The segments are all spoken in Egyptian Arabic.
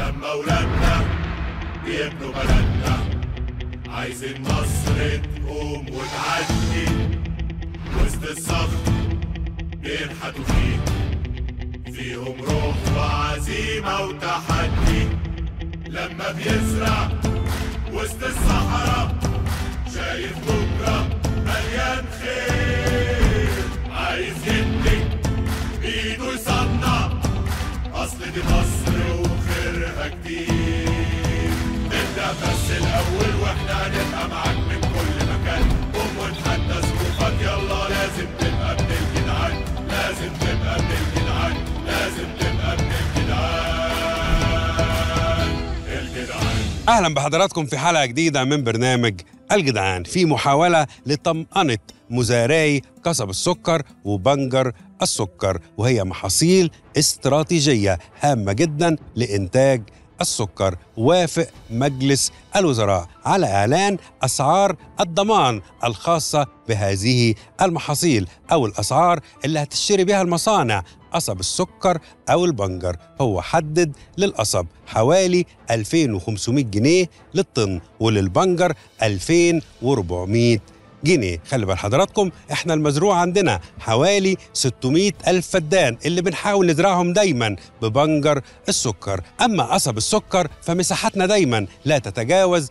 لما ولادنا بيبنوا بلدنا عايزين مصر تقوم وتعدي وسط الصف بينحتوا فيه فيهم روح وعزيمة وتحدي لما بيزرع وسط الصحراء شايف بكرة مليان خير عايز يدي بإيده يصنع أصل دي مصر وخيرها كتير نبدأ بس الأول وإحنا هنبقى معاك من كل مكان قوم ونحدى ظروفك يلا لازم تبقى من الجدعان لازم تبقى من الجدعان لازم تبقى من الجدعان الجدعان اهلا بحضراتكم في حلقه جديده من برنامج الجدعان في محاوله لطمأنة مزارعي قصب السكر وبنجر السكر وهي محاصيل استراتيجيه هامه جدا لانتاج السكر وافق مجلس الوزراء على اعلان اسعار الضمان الخاصه بهذه المحاصيل او الاسعار اللي هتشتري بها المصانع قصب السكر او البنجر هو حدد للقصب حوالي 2500 جنيه للطن وللبنجر 2400 جنيه خلي بال حضراتكم احنا المزروع عندنا حوالي 600 ألف فدان اللي بنحاول نزرعهم دايما ببنجر السكر أما قصب السكر فمساحتنا دايما لا تتجاوز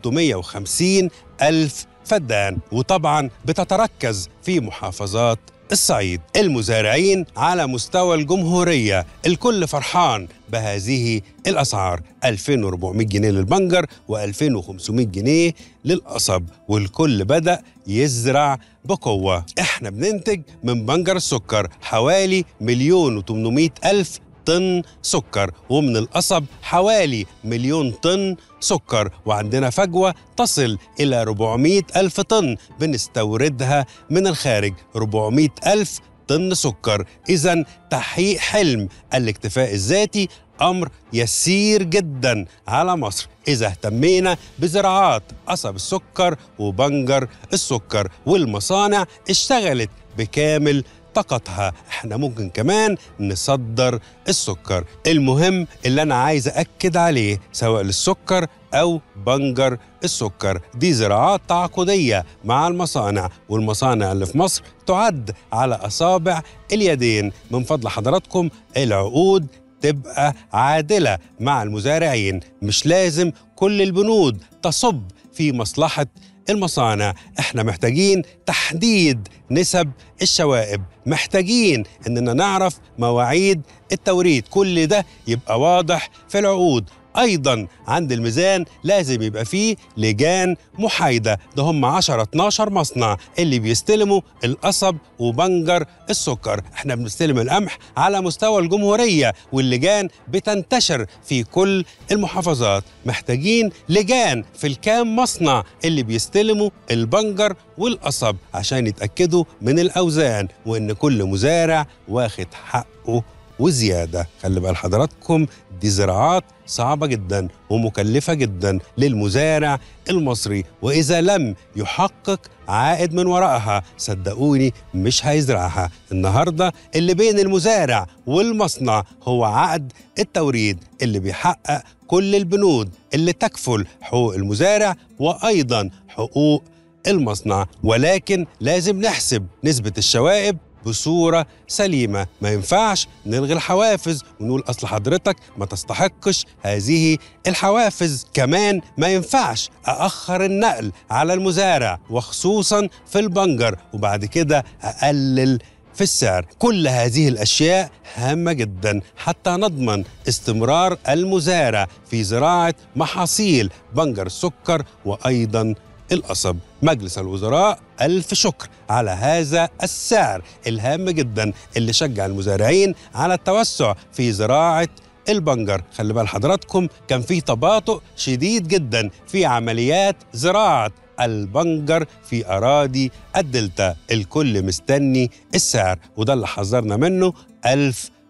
350 ألف فدان وطبعا بتتركز في محافظات الصعيد المزارعين على مستوى الجمهورية الكل فرحان بهذه الأسعار 2400 جنيه للبنجر و2500 جنيه للقصب والكل بدأ يزرع بقوة احنا بننتج من بنجر السكر حوالي مليون و800 ألف طن سكر ومن القصب حوالي مليون طن سكر وعندنا فجوة تصل إلى 400 ألف طن بنستوردها من الخارج 400 ألف طن سكر إذا تحقيق حلم الاكتفاء الذاتي أمر يسير جدا على مصر إذا اهتمينا بزراعات قصب السكر وبنجر السكر والمصانع اشتغلت بكامل طاقتها احنا ممكن كمان نصدر السكر المهم اللي انا عايز اكد عليه سواء للسكر او بنجر السكر دي زراعات تعاقديه مع المصانع والمصانع اللي في مصر تعد على اصابع اليدين من فضل حضراتكم العقود تبقى عادله مع المزارعين مش لازم كل البنود تصب في مصلحه المصانع احنا محتاجين تحديد نسب الشوائب محتاجين اننا نعرف مواعيد التوريد كل ده يبقى واضح في العقود ايضا عند الميزان لازم يبقى فيه لجان محايده ده هم 10 12 مصنع اللي بيستلموا القصب وبنجر السكر احنا بنستلم القمح على مستوى الجمهوريه واللجان بتنتشر في كل المحافظات محتاجين لجان في الكام مصنع اللي بيستلموا البنجر والقصب عشان يتاكدوا من الاوزان وان كل مزارع واخد حقه وزياده خلي بال حضراتكم دي زراعات صعبه جدا ومكلفه جدا للمزارع المصري واذا لم يحقق عائد من وراءها صدقوني مش هيزرعها النهارده اللي بين المزارع والمصنع هو عقد التوريد اللي بيحقق كل البنود اللي تكفل حقوق المزارع وايضا حقوق المصنع ولكن لازم نحسب نسبه الشوائب بصورة سليمة ما ينفعش نلغي الحوافز ونقول أصل حضرتك ما تستحقش هذه الحوافز كمان ما ينفعش أأخر النقل على المزارع وخصوصا في البنجر وبعد كده أقلل في السعر كل هذه الأشياء هامة جدا حتى نضمن استمرار المزارع في زراعة محاصيل بنجر السكر وأيضا القصب مجلس الوزراء ألف شكر على هذا السعر الهام جدا اللي شجع المزارعين على التوسع في زراعة البنجر خلي بال حضراتكم كان في تباطؤ شديد جدا في عمليات زراعة البنجر في أراضي الدلتا الكل مستني السعر وده اللي حذرنا منه ألف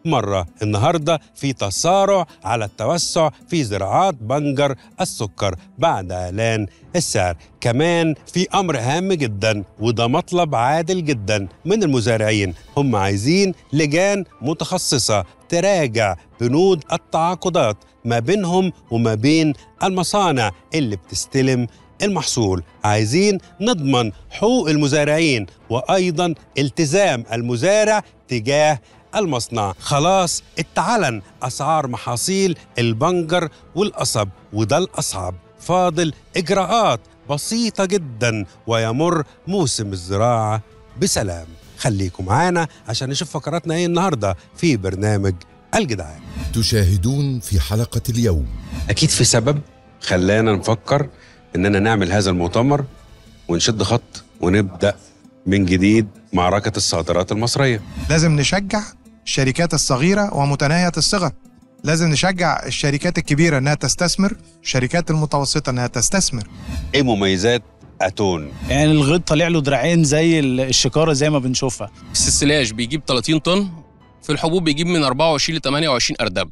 مرة النهاردة في تسارع على التوسع في زراعات بنجر السكر بعد إعلان السعر كمان في أمر هام جدا وده مطلب عادل جدا من المزارعين هم عايزين لجان متخصصة تراجع بنود التعاقدات ما بينهم وما بين المصانع اللي بتستلم المحصول عايزين نضمن حقوق المزارعين وايضا التزام المزارع تجاه المصنع خلاص اتعلن اسعار محاصيل البنجر والقصب وده الاصعب فاضل اجراءات بسيطه جدا ويمر موسم الزراعه بسلام خليكم معانا عشان نشوف فقراتنا ايه النهارده في برنامج الجدعان تشاهدون في حلقة اليوم اكيد في سبب خلانا نفكر اننا نعمل هذا المؤتمر ونشد خط ونبدا من جديد معركه الصادرات المصريه لازم نشجع الشركات الصغيرة ومتناهية الصغر لازم نشجع الشركات الكبيرة إنها تستثمر الشركات المتوسطة إنها تستثمر ايه مميزات اتون يعني الغيط طالع له دراعين زي ال- الشكاره زي ما بنشوفها السلاش بيجيب 30 طن في الحبوب بيجيب من 24 ل 28 اردب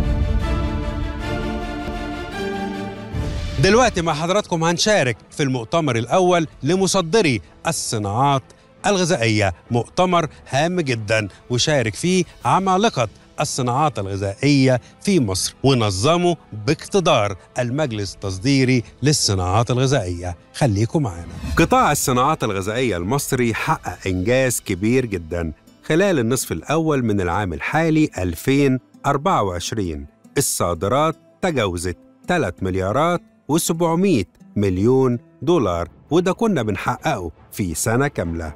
دلوقتي مع حضراتكم هنشارك في المؤتمر الأول لمصدري الصناعات الغذائية مؤتمر هام جدا وشارك فيه عمالقة الصناعات الغذائية في مصر ونظمه باقتدار المجلس التصديري للصناعات الغذائية خليكم معانا قطاع الصناعات الغذائية المصري حقق إنجاز كبير جدا خلال النصف الأول من العام الحالي 2024 الصادرات تجاوزت 3 مليارات و700 مليون دولار وده كنا بنحققه في سنة كاملة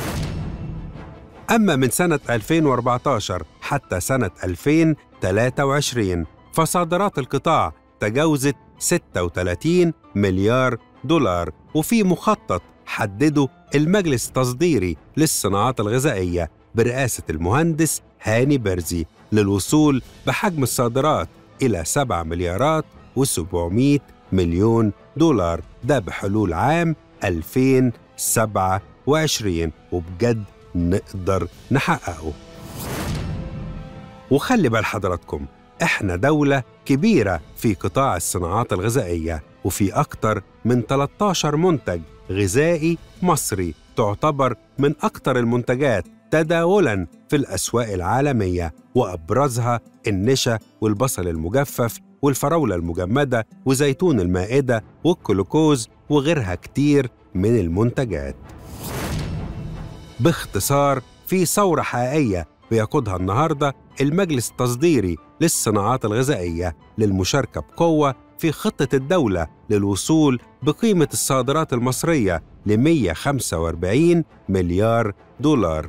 أما من سنة 2014 حتى سنة 2023 فصادرات القطاع تجاوزت 36 مليار دولار وفي مخطط حدده المجلس التصديري للصناعات الغذائية برئاسة المهندس هاني برزي للوصول بحجم الصادرات إلى 7 مليارات و700 مليون دولار ده بحلول عام 2027 وبجد نقدر نحققه وخلي بال حضراتكم احنا دولة كبيرة في قطاع الصناعات الغذائية وفي أكتر من 13 منتج غذائي مصري تعتبر من أكتر المنتجات تداولاً في الأسواق العالمية وأبرزها النشا والبصل المجفف والفراولة المجمدة وزيتون المائدة والكلوكوز وغيرها كتير من المنتجات باختصار في ثورة حقيقية بيقودها النهاردة المجلس التصديري للصناعات الغذائية للمشاركة بقوة في خطة الدولة للوصول بقيمة الصادرات المصرية ل 145 مليار دولار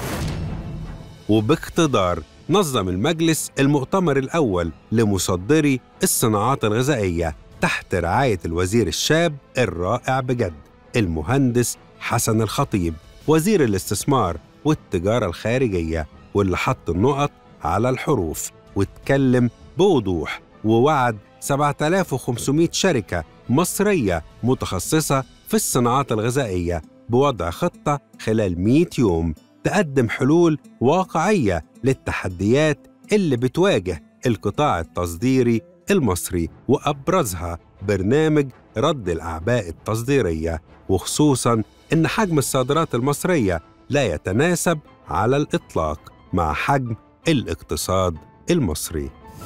وباقتدار نظم المجلس المؤتمر الأول لمصدري الصناعات الغذائية تحت رعاية الوزير الشاب الرائع بجد المهندس حسن الخطيب وزير الاستثمار والتجارة الخارجية واللي حط النقط على الحروف واتكلم بوضوح ووعد 7500 شركة مصرية متخصصة في الصناعات الغذائية بوضع خطة خلال 100 يوم تقدم حلول واقعية للتحديات اللي بتواجه القطاع التصديري المصري وأبرزها برنامج رد الأعباء التصديرية وخصوصاً إن حجم الصادرات المصرية لا يتناسب على الإطلاق مع حجم الاقتصاد المصري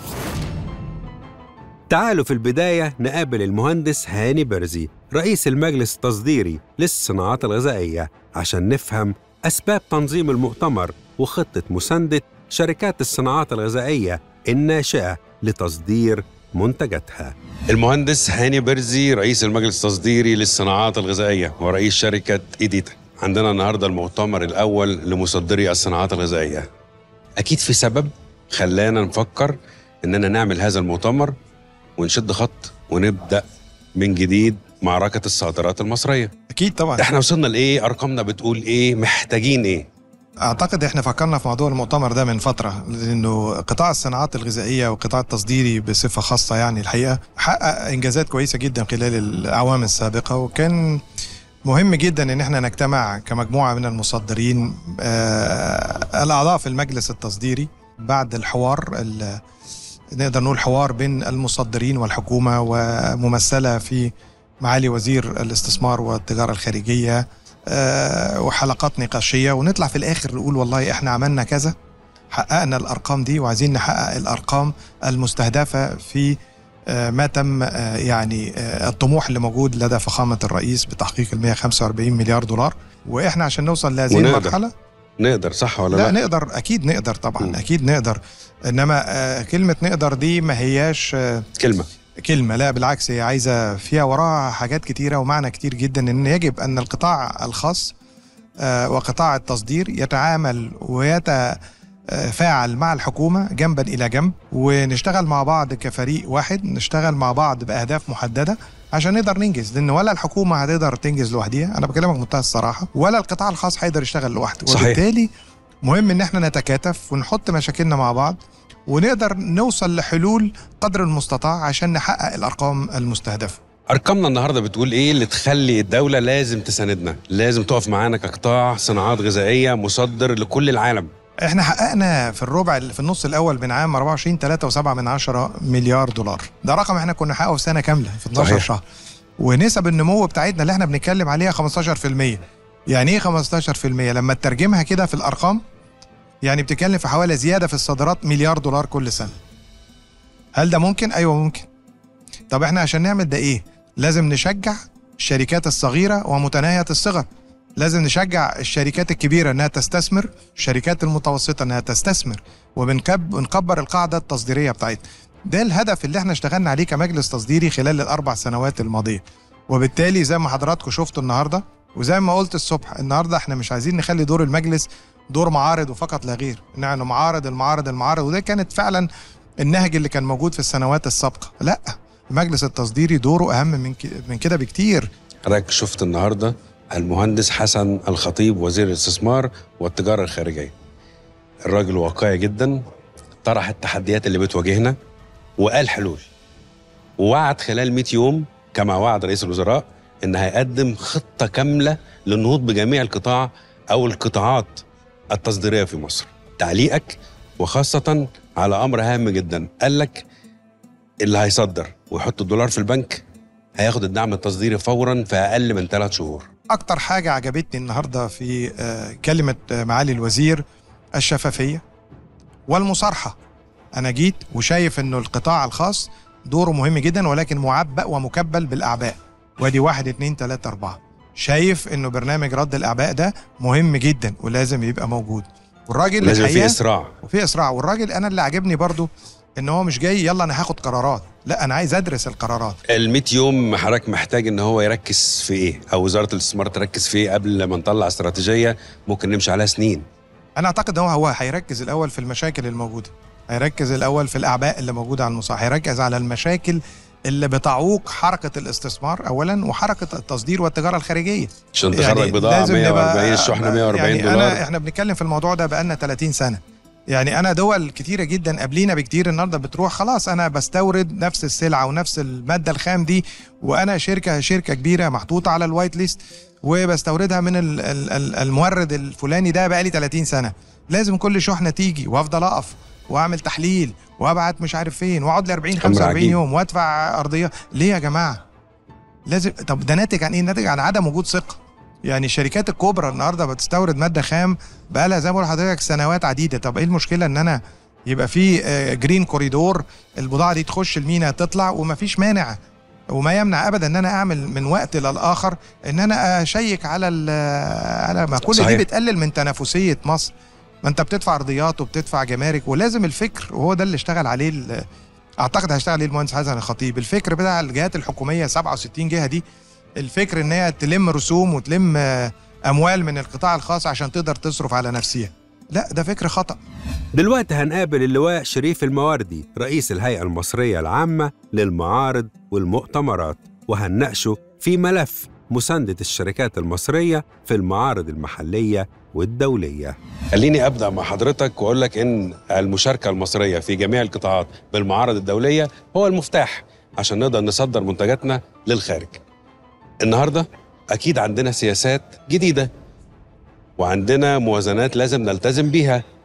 تعالوا في البداية نقابل المهندس هاني برزي رئيس المجلس التصديري للصناعات الغذائية عشان نفهم أسباب تنظيم المؤتمر وخطة مساندة شركات الصناعات الغذائية الناشئة لتصدير منتجاتها المهندس هاني برزي رئيس المجلس التصديري للصناعات الغذائية ورئيس شركة إيديتا عندنا النهاردة المؤتمر الأول لمصدري الصناعات الغذائية أكيد في سبب خلانا نفكر إننا نعمل هذا المؤتمر ونشد خط ونبدأ من جديد معركة الصادرات المصرية أكيد طبعا احنا وصلنا لإيه أرقامنا بتقول إيه محتاجين إيه أعتقد إحنا فكرنا في موضوع المؤتمر ده من فترة لأنه قطاع الصناعات الغذائية وقطاع التصديري بصفة خاصة يعني الحقيقة حقق إنجازات كويسة جدا خلال الأعوام السابقة وكان مهم جدا ان احنا نجتمع كمجموعه من المصدرين آه الاعضاء في المجلس التصديري بعد الحوار ال- نقدر نقول حوار بين المصدرين والحكومه وممثله في معالي وزير الاستثمار والتجاره الخارجيه آه، وحلقات نقاشيه ونطلع في الاخر نقول والله احنا عملنا كذا حققنا الارقام دي وعايزين نحقق الارقام المستهدفه في آه، ما تم آه، يعني آه، الطموح اللي موجود لدى فخامه الرئيس بتحقيق ال 145 مليار دولار واحنا عشان نوصل لهذه ونقدر. المرحله نقدر صح ولا لا, لا, نقدر اكيد نقدر طبعا مم. اكيد نقدر انما آه، كلمه نقدر دي ما هياش آه، كلمه كلمه لا بالعكس هي عايزه فيها وراها حاجات كتيره ومعنى كتير جدا ان يجب ان القطاع الخاص آه، وقطاع التصدير يتعامل ويتفاعل مع الحكومه جنبا الى جنب ونشتغل مع بعض كفريق واحد نشتغل مع بعض باهداف محدده عشان نقدر ننجز لان ولا الحكومه هتقدر تنجز لوحديها انا بكلمك بمنتهى الصراحه ولا القطاع الخاص هيقدر يشتغل لوحده صحيح. وبالتالي مهم ان احنا نتكاتف ونحط مشاكلنا مع بعض ونقدر نوصل لحلول قدر المستطاع عشان نحقق الارقام المستهدفه ارقامنا النهارده بتقول ايه اللي تخلي الدوله لازم تساندنا لازم تقف معانا كقطاع صناعات غذائيه مصدر لكل العالم احنا حققنا في الربع في النص الاول من عام 24 3.7 من عشرة مليار دولار ده رقم احنا كنا نحققه في سنه كامله في 12 صحيح. شهر ونسب النمو بتاعتنا اللي احنا بنتكلم عليها 15% يعني ايه 15% لما تترجمها كده في الارقام يعني بتتكلم في حوالي زياده في الصادرات مليار دولار كل سنه هل ده ممكن ايوه ممكن طب احنا عشان نعمل ده ايه لازم نشجع الشركات الصغيره ومتناهيه الصغر لازم نشجع الشركات الكبيره انها تستثمر الشركات المتوسطه انها تستثمر وبنكبر القاعده التصديريه بتاعتنا ده الهدف اللي احنا اشتغلنا عليه كمجلس تصديري خلال الاربع سنوات الماضيه وبالتالي زي ما حضراتكم شفتوا النهارده وزي ما قلت الصبح النهارده احنا مش عايزين نخلي دور المجلس دور معارض وفقط لا غير انه معارض المعارض المعارض وده كانت فعلا النهج اللي كان موجود في السنوات السابقه لا المجلس التصديري دوره اهم من ك- من كده بكتير حضرتك شفت النهارده المهندس حسن الخطيب وزير الاستثمار والتجاره الخارجيه الراجل واقعي جدا طرح التحديات اللي بتواجهنا وقال حلول ووعد خلال 100 يوم كما وعد رئيس الوزراء ان هيقدم خطه كامله للنهوض بجميع القطاع او القطاعات التصديريه في مصر تعليقك وخاصه على امر هام جدا قال لك اللي هيصدر ويحط الدولار في البنك هياخد الدعم التصديري فورا في اقل من ثلاث شهور اكتر حاجه عجبتني النهارده في آه، كلمه آه، معالي الوزير الشفافيه والمصارحه انا جيت وشايف انه القطاع الخاص دوره مهم جدا ولكن معبأ ومكبل بالاعباء وادي واحد اتنين تلاته اربعه شايف انه برنامج رد الاعباء ده مهم جدا ولازم يبقى موجود والراجل لازم في الحقيقة اسراع وفي اسراع والراجل انا اللي عجبني برضو ان هو مش جاي يلا انا هاخد قرارات لا انا عايز ادرس القرارات ال 100 يوم حضرتك محتاج ان هو يركز في ايه او وزاره الاستثمار تركز في ايه قبل ما نطلع استراتيجيه ممكن نمشي عليها سنين انا اعتقد ان هو هو هيركز الاول في المشاكل الموجوده هيركز الاول في الاعباء اللي موجوده على المصالح هيركز على المشاكل اللي بتعوق حركه الاستثمار اولا وحركه التصدير والتجاره الخارجيه عشان تخرج بضاعه لازم 140 نبقى- الشحنه 140 يعني دولار أنا احنا بنتكلم في الموضوع ده بقالنا 30 سنه يعني انا دول كتيره جدا قبلينا بكتير النهارده بتروح خلاص انا بستورد نفس السلعه ونفس الماده الخام دي وانا شركه شركه كبيره محطوطه على الوايت ليست وبستوردها من ال- ال- ال- المورد الفلاني ده بقالي 30 سنه لازم كل شحنه تيجي وافضل اقف واعمل تحليل وابعت مش عارف فين واقعد لي 40 45 عجيب. يوم وادفع ارضيه ليه يا جماعه لازم طب ده ناتج عن ايه ناتج عن عدم وجود ثقه يعني الشركات الكبرى النهارده بتستورد ماده خام بقى لها زي ما بقول لحضرتك سنوات عديده طب ايه المشكله ان انا يبقى في آه، جرين كوريدور البضاعه دي تخش المينا تطلع ومفيش مانع وما يمنع ابدا ان انا اعمل من وقت للاخر ان انا اشيك على ال- على ما كل صحيح. دي بتقلل من تنافسيه مصر ما انت بتدفع ارضيات وبتدفع جمارك ولازم الفكر وهو ده اللي اشتغل عليه ال- اعتقد هيشتغل عليه المهندس حسن الخطيب الفكر بتاع الجهات الحكوميه 67 جهه دي الفكر ان هي تلم رسوم وتلم آه، اموال من القطاع الخاص عشان تقدر تصرف على نفسها لا ده فكر خطأ دلوقتي هنقابل اللواء شريف المواردي رئيس الهيئة المصرية العامة للمعارض والمؤتمرات وهنناقشه في ملف مساندة الشركات المصرية في المعارض المحلية والدولية خليني أبدأ مع حضرتك وأقول لك إن المشاركة المصرية في جميع القطاعات بالمعارض الدولية هو المفتاح عشان نقدر نصدر منتجاتنا للخارج النهاردة أكيد عندنا سياسات جديدة وعندنا موازنات لازم نلتزم بيها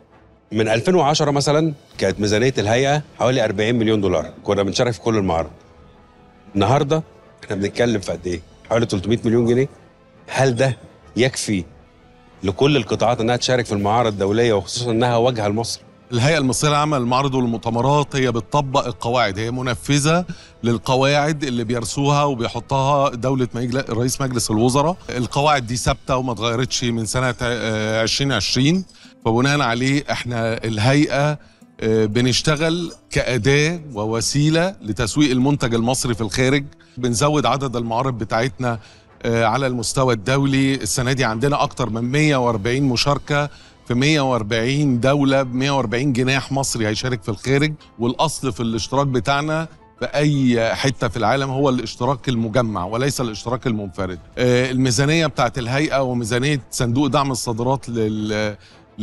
من 2010 مثلا كانت ميزانيه الهيئه حوالي 40 مليون دولار كنا بنشارك في كل المعارض النهارده احنا بنتكلم في قد ايه حوالي 300 مليون جنيه هل ده يكفي لكل القطاعات انها تشارك في المعارض الدوليه وخصوصا انها واجهه لمصر الهيئة المصرية للعمل المعارض والمؤتمرات هي بتطبق القواعد هي منفذة للقواعد اللي بيرسوها وبيحطها دولة مجل... رئيس مجلس الوزراء القواعد دي ثابتة وما اتغيرتش من سنة آه، 2020 فبناء عليه احنا الهيئة آه، بنشتغل كأداة ووسيلة لتسويق المنتج المصري في الخارج بنزود عدد المعارض بتاعتنا آه، على المستوى الدولي السنة دي عندنا أكتر من 140 مشاركة في 140 دولة ب 140 جناح مصري هيشارك في الخارج والأصل في الاشتراك بتاعنا في أي حتة في العالم هو الاشتراك المجمع وليس الاشتراك المنفرد آه، الميزانية بتاعت الهيئة وميزانية صندوق دعم الصادرات لل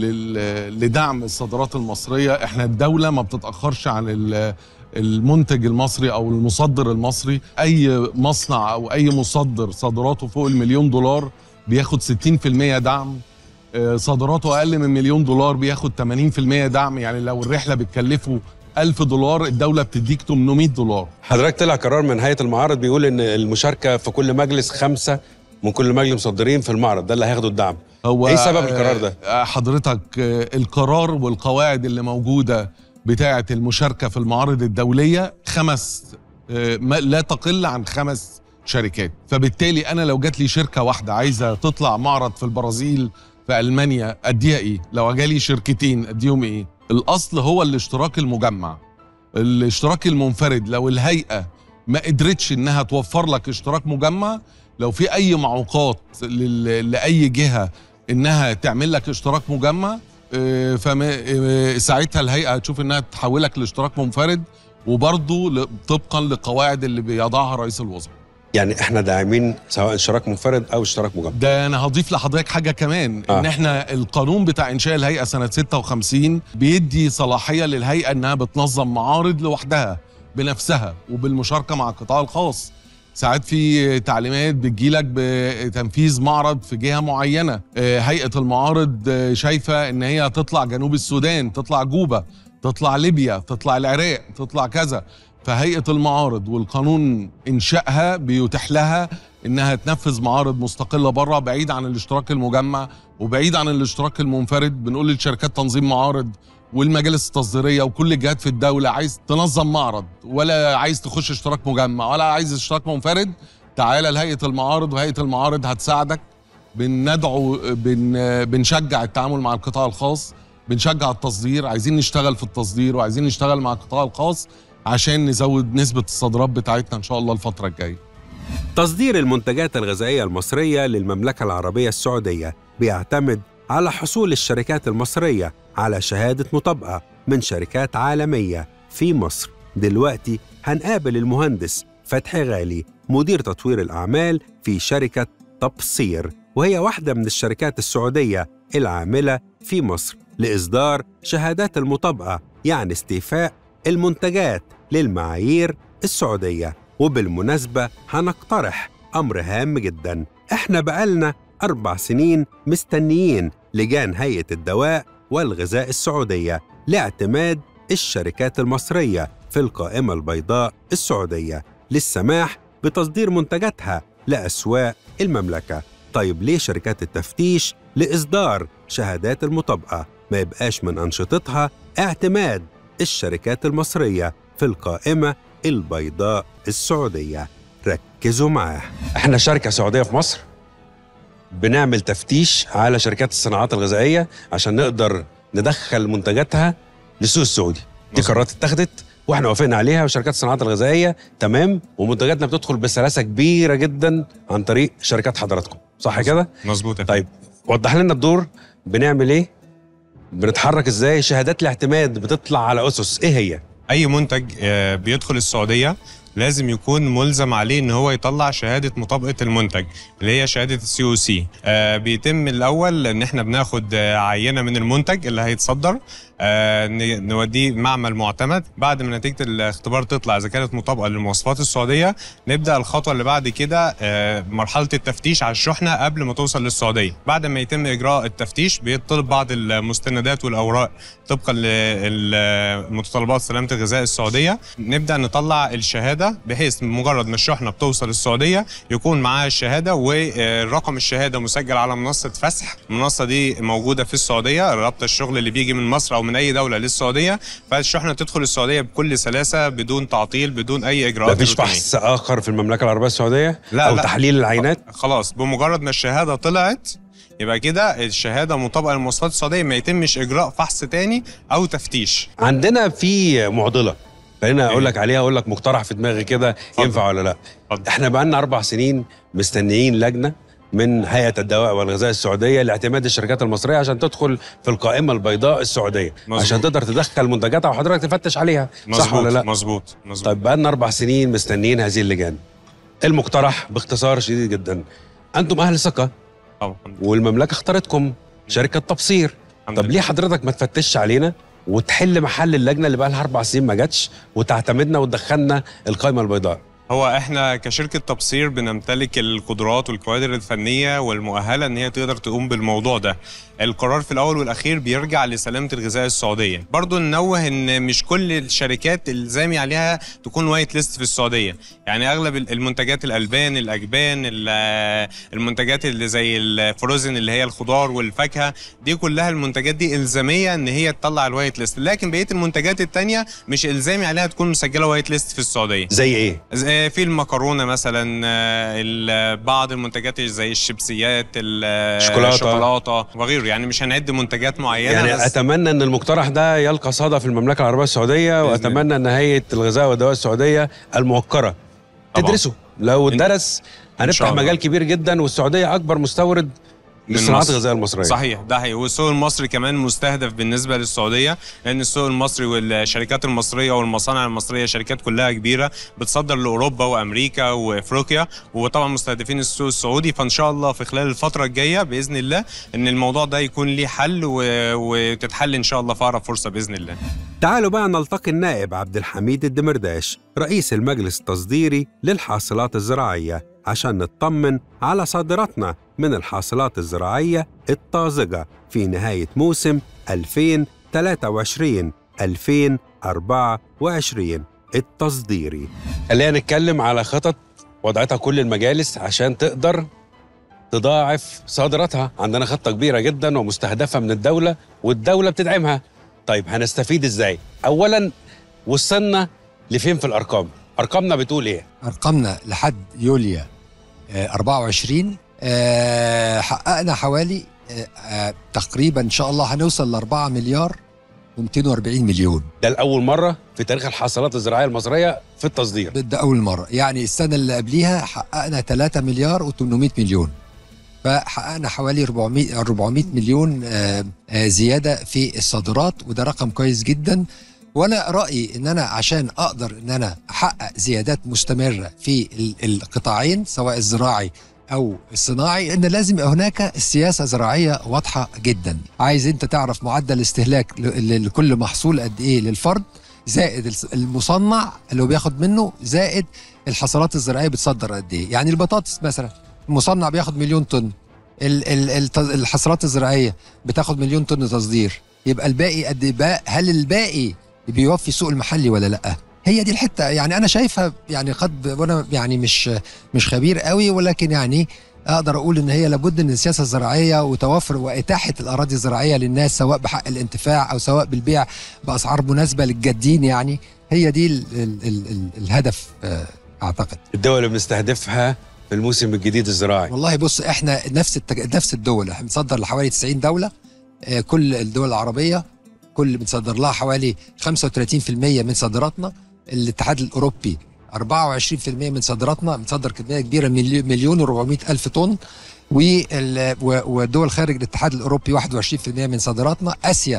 لل- لدعم الصادرات المصرية احنا الدولة ما بتتأخرش عن ال- المنتج المصري او المصدر المصري اي مصنع او اي مصدر صادراته فوق المليون دولار بياخد 60% دعم آه، صادراته اقل من مليون دولار بياخد 80% دعم يعني لو الرحله بتكلفه 1000 دولار الدوله بتديك 800 دولار حضرتك طلع قرار من هيئه المعارض بيقول ان المشاركه في كل مجلس خمسه من كل مجلس مصدرين في المعرض ده اللي هياخدوا الدعم هو إيه سبب القرار ده؟ آه، حضرتك آه، القرار والقواعد اللي موجوده بتاعه المشاركه في المعارض الدوليه خمس آه، ما- لا تقل عن خمس شركات فبالتالي انا لو جات لي شركه واحده عايزه تطلع معرض في البرازيل في المانيا اديها ايه لو جالي شركتين اديهم ايه الاصل هو الاشتراك المجمع الاشتراك المنفرد لو الهيئه ما قدرتش انها توفر لك اشتراك مجمع لو في اي معوقات لل- لاي جهه انها تعمل لك اشتراك مجمع آه، فما آه، ساعتها الهيئه هتشوف انها تحولك لاشتراك منفرد وبرضه ل- طبقا للقواعد اللي بيضعها رئيس الوزراء يعني احنا داعمين سواء اشتراك منفرد او اشتراك مجمع ده انا هضيف لحضرتك حاجه كمان آه. ان احنا القانون بتاع انشاء الهيئه سنه 56 بيدي صلاحيه للهيئه انها بتنظم معارض لوحدها بنفسها وبالمشاركه مع القطاع الخاص ساعات في تعليمات بتجيلك بتنفيذ معرض في جهه معينه آه، هيئه المعارض آه، شايفه ان هي تطلع جنوب السودان تطلع جوبا تطلع ليبيا تطلع العراق تطلع كذا فهيئه المعارض والقانون انشائها بيتيح لها انها تنفذ معارض مستقله بره بعيد عن الاشتراك المجمع وبعيد عن الاشتراك المنفرد بنقول لشركات تنظيم معارض والمجالس التصديريه وكل الجهات في الدوله عايز تنظم معرض ولا عايز تخش اشتراك مجمع ولا عايز اشتراك منفرد تعالى لهيئه المعارض وهيئه المعارض هتساعدك بندعو بن بنشجع التعامل مع القطاع الخاص بنشجع التصدير عايزين نشتغل في التصدير وعايزين نشتغل مع القطاع الخاص عشان نزود نسبه الصادرات بتاعتنا ان شاء الله الفتره الجايه تصدير المنتجات الغذائية المصرية للمملكة العربية السعودية بيعتمد على حصول الشركات المصرية على شهادة مطابقة من شركات عالمية في مصر دلوقتي هنقابل المهندس فتحي غالي مدير تطوير الأعمال في شركة تبصير وهي واحدة من الشركات السعودية العاملة في مصر لإصدار شهادات المطابقة يعني استيفاء المنتجات للمعايير السعودية وبالمناسبة هنقترح أمر هام جدا إحنا بقالنا أربع سنين مستنيين لجان هيئة الدواء والغذاء السعودية لاعتماد الشركات المصرية في القائمة البيضاء السعودية للسماح بتصدير منتجاتها لأسواق المملكة طيب ليه شركات التفتيش لإصدار شهادات المطابقة ما يبقاش من أنشطتها اعتماد الشركات المصرية في القائمة البيضاء السعودية ركزوا معاه احنا شركة سعودية في مصر بنعمل تفتيش على شركات الصناعات الغذائية عشان نقدر ندخل منتجاتها للسوق السعودي دي قرارات اتخذت واحنا وافقنا عليها وشركات الصناعات الغذائية تمام ومنتجاتنا بتدخل بسلاسة كبيرة جدا عن طريق شركات حضراتكم صح كده؟ مظبوط طيب وضح لنا الدور بنعمل ايه؟ بنتحرك ازاي؟ شهادات الاعتماد بتطلع على اسس ايه هي؟ اي منتج آه، بيدخل السعوديه لازم يكون ملزم عليه ان هو يطلع شهاده مطابقه المنتج اللي هي شهاده السي او سي بيتم الاول ان احنا بناخد آه، عينه من المنتج اللي هيتصدر آه، ن- نوديه معمل معتمد بعد ما نتيجه الاختبار تطلع اذا كانت مطابقه للمواصفات السعوديه نبدا الخطوه اللي بعد كده آه، مرحله التفتيش على الشحنه قبل ما توصل للسعوديه بعد ما يتم اجراء التفتيش بيطلب بعض المستندات والاوراق طبقا لمتطلبات سلامه الغذاء السعوديه نبدا نطلع الشهاده بحيث مجرد ما الشحنه بتوصل السعوديه يكون معاها الشهاده ورقم الشهاده مسجل على منصه فسح المنصه دي موجوده في السعوديه رابطه الشغل اللي بيجي من مصر او من اي دوله للسعوديه فالشحنه تدخل السعوديه بكل سلاسه بدون تعطيل بدون اي اجراءات مفيش روتينية. بحث اخر في المملكه العربيه السعوديه لا، او لا. تحليل العينات خلاص بمجرد ما الشهاده طلعت يبقى كده الشهاده مطابقه للمواصفات السعوديه ما يتمش اجراء فحص تاني او تفتيش عندنا في معضله خلينا اقول لك عليها اقول لك مقترح في دماغي كده ينفع ولا لا اتفضل. احنا بقالنا اربع سنين مستنيين لجنه من هيئه الدواء والغذاء السعوديه لاعتماد الشركات المصريه عشان تدخل في القائمه البيضاء السعوديه مظبوط. عشان تقدر تدخل منتجاتها وحضرتك تفتش عليها صح مظبوط ولا لا مظبوط مظبوط طيب بقالنا اربع سنين مستنيين هذه اللجان المقترح باختصار شديد جدا انتم اهل ثقه طبعا والمملكه اختارتكم شركه تبصير الحمد طب لله. ليه حضرتك ما تفتشش علينا وتحل محل اللجنه اللي بقى لها اربع سنين ما جاتش وتعتمدنا وتدخلنا القائمه البيضاء هو احنا كشركه تبصير بنمتلك القدرات والكوادر الفنيه والمؤهله ان هي تقدر تقوم بالموضوع ده القرار في الاول والاخير بيرجع لسلامه الغذاء السعوديه برضو ننوه ان مش كل الشركات الزامي عليها تكون وايت ليست في السعوديه يعني اغلب المنتجات الالبان الاجبان ال- المنتجات اللي زي الفروزن اللي هي الخضار والفاكهه دي كلها المنتجات دي الزاميه ان هي تطلع الوايت ليست لكن بقيه المنتجات التانية مش الزامي عليها تكون مسجله وايت ليست في السعوديه زي ايه زي- في المكرونه مثلا آه، ال- بعض المنتجات زي الشيبسيات ال- شوكولاتة. الشوكولاته وغيره يعني مش هنعد منتجات معينه يعني بس اتمنى ان المقترح ده يلقى صدى في المملكه العربيه السعوديه بإذن واتمنى ان هيئه الغذاء والدواء السعوديه الموقره طبعاً. تدرسه لو إن- اتدرس هنفتح شاء الله. مجال كبير جدا والسعوديه اكبر مستورد من للصناعات مصر. الغذائيه المصريه صحيح ده حقيقي والسوق المصري كمان مستهدف بالنسبه للسعوديه لان السوق المصري والشركات المصريه والمصانع المصريه شركات كلها كبيره بتصدر لاوروبا وامريكا وافريقيا وطبعا مستهدفين السوق السعودي فان شاء الله في خلال الفتره الجايه باذن الله ان الموضوع ده يكون ليه حل و... وتتحل ان شاء الله في اقرب فرصه باذن الله تعالوا بقى نلتقي النائب عبد الحميد الدمرداش رئيس المجلس التصديري للحاصلات الزراعية عشان نطمن على صادراتنا من الحاصلات الزراعية الطازجة في نهاية موسم 2023 2024 التصديري خلينا نتكلم على خطط وضعتها كل المجالس عشان تقدر تضاعف صادراتها عندنا خطة كبيرة جدا ومستهدفة من الدولة والدولة بتدعمها طيب هنستفيد ازاي اولا وصلنا لفين في الارقام ارقامنا بتقول ايه ارقامنا لحد يوليو آه، 24 آه، حققنا حوالي آه، آه، تقريبا ان شاء الله هنوصل ل 4 مليار و240 مليون ده لاول مره في تاريخ الحاصلات الزراعيه المصريه في التصدير ده اول مره يعني السنه اللي قبليها حققنا 3 مليار و800 مليون فحققنا حوالي 400 400 مليون آه، آه، زياده في الصادرات وده رقم كويس جدا وانا رايي ان انا عشان اقدر ان انا احقق زيادات مستمره في ال- القطاعين سواء الزراعي او الصناعي ان لازم يبقى هناك السياسه زراعيه واضحه جدا عايز انت تعرف معدل استهلاك ل- ل- لكل محصول قد ايه للفرد زائد الس- المصنع اللي هو بياخد منه زائد الحصلات الزراعيه بتصدر قد ايه يعني البطاطس مثلا المصنع بياخد مليون طن ال- ال- الت- الحصلات الزراعيه بتاخد مليون طن تصدير يبقى الباقي قد إيه بقى هل الباقي بيوفي السوق المحلي ولا لا هي دي الحته يعني انا شايفها يعني قد وانا يعني مش مش خبير قوي ولكن يعني اقدر اقول ان هي لابد ان السياسه الزراعيه وتوفر واتاحه الاراضي الزراعيه للناس سواء بحق الانتفاع او سواء بالبيع باسعار مناسبه للجادين يعني هي دي ال ال ال ال الهدف آه، اعتقد الدول اللي بنستهدفها في الموسم الجديد الزراعي والله بص احنا نفس التج... نفس الدول احنا بنصدر لحوالي 90 دوله آه، كل الدول العربيه كل بنصدر لها حوالي 35% من صادراتنا الاتحاد الاوروبي 24% من صادراتنا بنصدر كميه كبيره مليون- مليون و400 الف طن وال- و- ودول خارج الاتحاد الاوروبي 21% من صادراتنا اسيا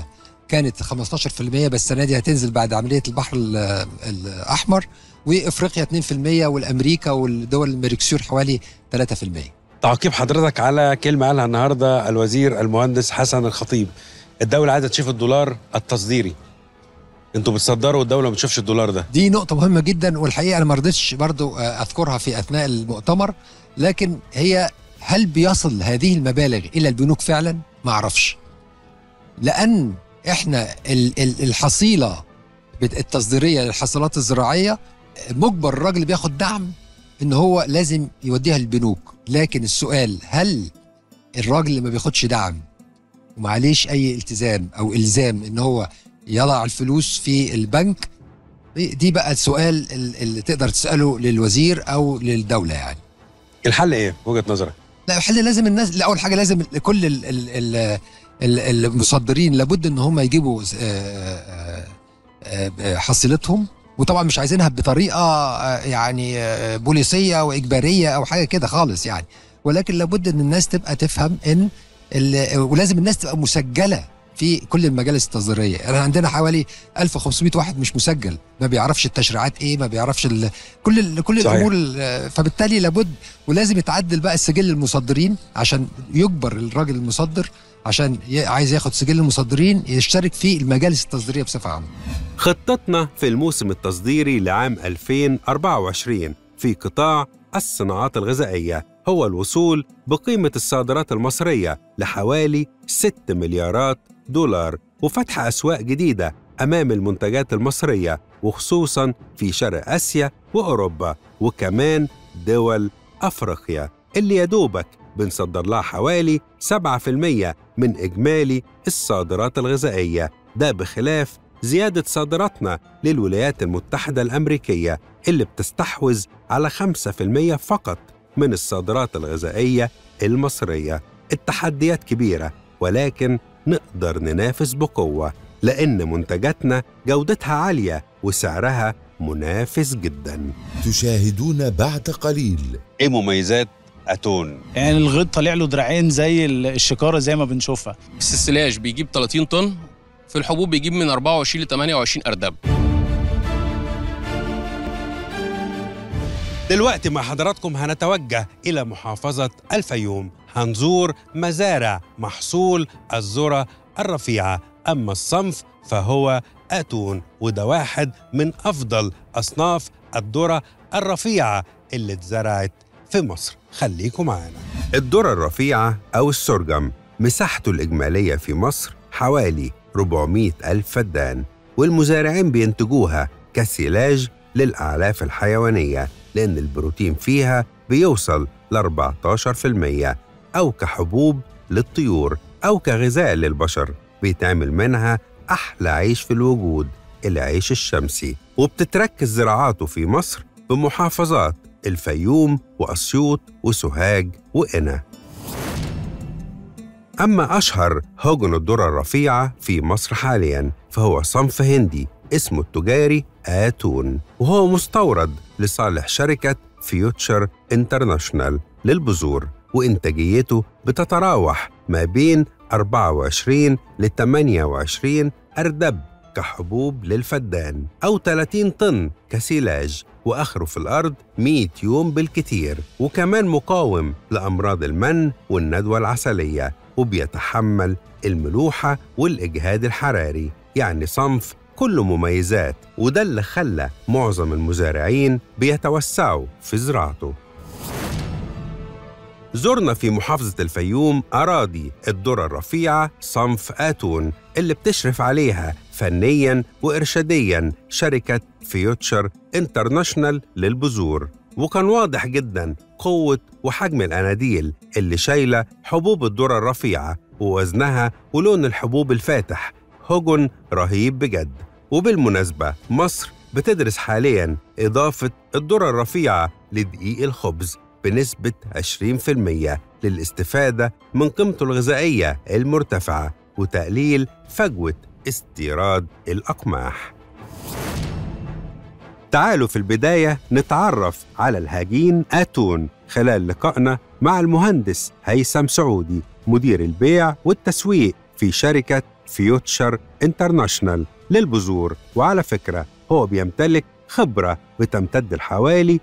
كانت 15% بس السنه دي هتنزل بعد عمليه البحر ال- الاحمر وافريقيا 2% والامريكا والدول الميركسور حوالي 3% تعقيب حضرتك على كلمة قالها النهاردة الوزير المهندس حسن الخطيب الدولة عايزة تشوف الدولار التصديري انتوا بتصدروا والدولة ما بتشوفش الدولار ده دي نقطة مهمة جدا والحقيقة أنا ما رضيتش برضو آه، أذكرها في أثناء المؤتمر لكن هي هل بيصل هذه المبالغ إلى البنوك فعلا؟ ما أعرفش لأن إحنا ال- ال- الحصيلة بت- التصديرية للحصيلات الزراعية آه، مجبر الراجل اللي بياخد دعم إن هو لازم يوديها للبنوك لكن السؤال هل الراجل اللي ما بياخدش دعم ومعليش أي التزام أو إلزام إن هو يضع الفلوس في البنك دي بقى السؤال ال- اللي تقدر تساله للوزير او للدوله يعني الحل ايه وجهة نظرك لا الحل لازم الناس لا اول حاجه لازم كل ال ال ال ال المصدرين لابد ان هم يجيبوا آه، آه، آه، حصيلتهم وطبعا مش عايزينها بطريقه آه، يعني آه، بوليسيه واجباريه او حاجه كده خالص يعني ولكن لابد ان الناس تبقى تفهم ان ال- ولازم الناس تبقى مسجله في كل المجالس التصديريه احنا عندنا حوالي 1500 واحد مش مسجل ما بيعرفش التشريعات ايه ما بيعرفش ال... كل ال... كل صحيح. الامور ال- فبالتالي لابد ولازم يتعدل بقى السجل المصدرين عشان يجبر الراجل المصدر عشان ي... عايز ياخد سجل المصدرين يشترك في المجالس التصديريه بصفه عامه خطتنا في الموسم التصديري لعام 2024 في قطاع الصناعات الغذائية هو الوصول بقيمة الصادرات المصرية لحوالي 6 مليارات دولار وفتح أسواق جديدة أمام المنتجات المصرية وخصوصاً في شرق آسيا وأوروبا وكمان دول أفريقيا اللي يدوبك بنصدر لها حوالي 7% من إجمالي الصادرات الغذائية ده بخلاف زيادة صادراتنا للولايات المتحدة الأمريكية اللي بتستحوذ على 5% فقط من الصادرات الغذائية المصرية التحديات كبيرة ولكن نقدر ننافس بقوة لأن منتجاتنا جودتها عالية وسعرها منافس جدا تشاهدون بعد قليل ايه مميزات اتون يعني الغيط طالع له دراعين زي ال- الشكاره زي ما بنشوفها بس السلاش بيجيب 30 طن في الحبوب بيجيب من 24 ل 28 اردب دلوقتي مع حضراتكم هنتوجه إلى محافظة الفيوم هنزور مزارع محصول الذرة الرفيعة أما الصنف فهو أتون وده واحد من أفضل أصناف الذرة الرفيعة اللي اتزرعت في مصر خليكم معانا الذرة الرفيعة أو السرجم مساحته الإجمالية في مصر حوالي 400 ألف فدان والمزارعين بينتجوها كسلاج للأعلاف الحيوانية لأن البروتين فيها بيوصل ل 14% أو كحبوب للطيور أو كغذاء للبشر بيتعمل منها أحلى عيش في الوجود العيش الشمسي وبتتركز زراعاته في مصر بمحافظات الفيوم وأسيوط وسوهاج وقنا أما أشهر هوجن الذرة الرفيعة في مصر حالياً فهو صنف هندي اسمه التجاري آتون وهو مستورد لصالح شركة فيوتشر انترناشونال للبذور وإنتاجيته بتتراوح ما بين 24 ل 28 أردب كحبوب للفدان أو 30 طن كسيلاج وآخره في الأرض 100 يوم بالكتير وكمان مقاوم لأمراض المن والندوة العسلية وبيتحمل الملوحة والإجهاد الحراري يعني صنف كله مميزات وده اللي خلى معظم المزارعين بيتوسعوا في زراعته زرنا في محافظة الفيوم أراضي الذرة الرفيعة صنف آتون اللي بتشرف عليها فنياً وإرشادياً شركة فيوتشر انترناشونال للبذور وكان واضح جداً قوة وحجم الأناديل اللي شايلة حبوب الذرة الرفيعة ووزنها ولون الحبوب الفاتح هجن رهيب بجد وبالمناسبة مصر بتدرس حالياً إضافة الذرة الرفيعة لدقيق الخبز بنسبة 20% للاستفادة من قيمته الغذائية المرتفعة وتقليل فجوة استيراد الأقماح. تعالوا في البداية نتعرف على الهجين آتون خلال لقائنا مع المهندس هيثم سعودي مدير البيع والتسويق في شركة فيوتشر انترناشنال للبذور وعلى فكرة هو بيمتلك خبرة بتمتد لحوالي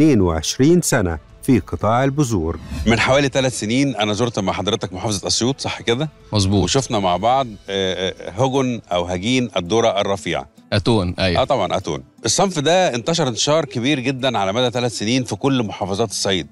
22 سنة في قطاع البذور من حوالي ثلاث سنين أنا زرت مع حضرتك محافظة أسيوط صح كده؟ مظبوط وشفنا مع بعض آه، آه، هجن أو هجين الذرة الرفيعة اتون اه ايوه طبعا اتون الصنف ده انتشر انتشار كبير جدا على مدى ثلاث سنين في كل محافظات الصعيد